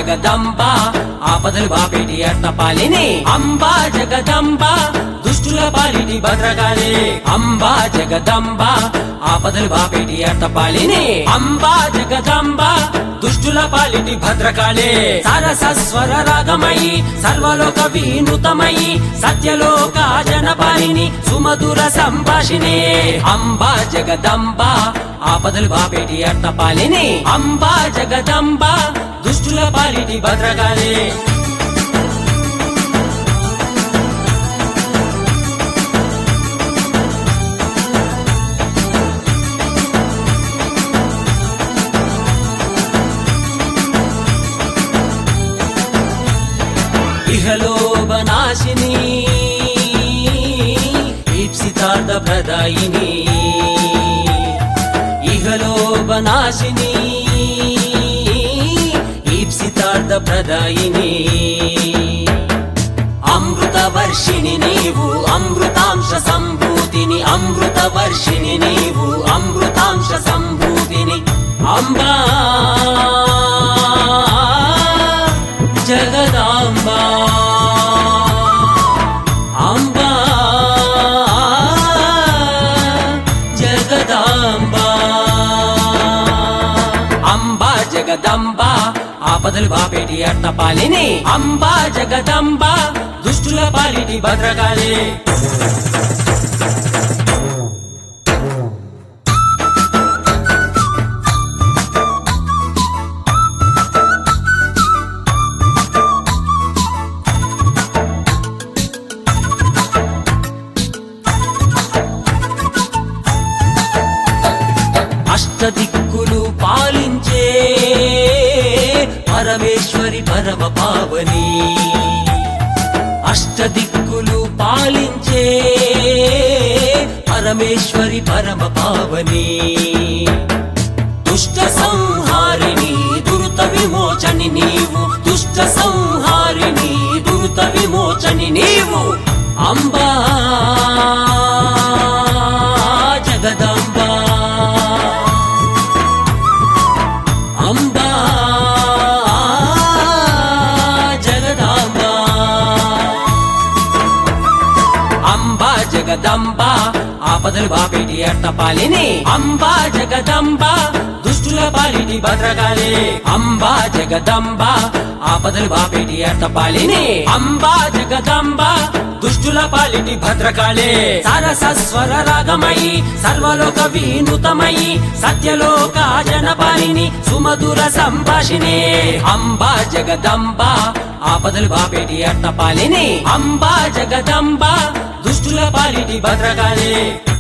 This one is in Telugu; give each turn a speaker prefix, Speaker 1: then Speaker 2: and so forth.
Speaker 1: జగదంబ ఆపదలు బాపేటి అట్టపాలిని అంబా జగదంబ దుష్టుల పాలిటి భద్రకాళి అంబా జగదంబ ఆపదలు బాపేటి అట్టపాలిని అంబా జగదంబ దుష్టుల పాలిటి భద్రకాళి సరసస్వర రాగమయి సర్వలోక వినూతమయి సత్యలోక జనపాలిని సుమధుర సంభాషిణి అంబా జగదంబ ఆపదలు బాపేటి అట్టపాలిని అంబా జగదంబ దుష్టుల పాలిటి భద్రకాళి ఇహలోభనాశిని ఈప్సితార్థ ప్రదాయిని ఇహలోభనాశిని ఈప్సితార్థ ప్రదాయిని అమృత వర్షిణి నీవు అమృతాంశ సంభూతిని అమృత వర్షిణి నీవు అమృతాంశ సంభూతిని అంబా జగదాంబా అంబా జగదాంబా అంబా జగదంబ ఆపదలు బాపేటి అట్టపాలిని అంబా జగదంబ దుష్టుల పాలిటి భద్రకాళి అష్టదిక్కులు పాలించే పరమేశ్వరి పరమ పావని అష్టదిక్కులు పాలించే పరమేశ్వరి పరమ పావని దుష్ట సంహారిణి దురుత విమోచని నీవు దుష్ట సంహారిణి దురుత విమోచని నీవు అంబా జగదాంబా అంబా జగదాంబా అంబా జగదంబ ఆపదలు బాపేటి అట్టపాలిని అంబా జగదంబ దుష్టుల పాలిటి భద్రకాళి అంబా జగదంబ ఆపదలు బాపేటి అట్టపాలిని అంబా జగదంబ దుష్టుల పాలిటి భద్రకాళి సరసస్వర రాగమయి సర్వలోక వినూతమయి సత్యలోక జనపాలిని సుమధుర సంభాషిణి అంబా జగదంబ ఆపదలు బాపేటి అట్టపాలిని అంబా జగదంబ దుష్టుల పాలిటి భద్రకాళి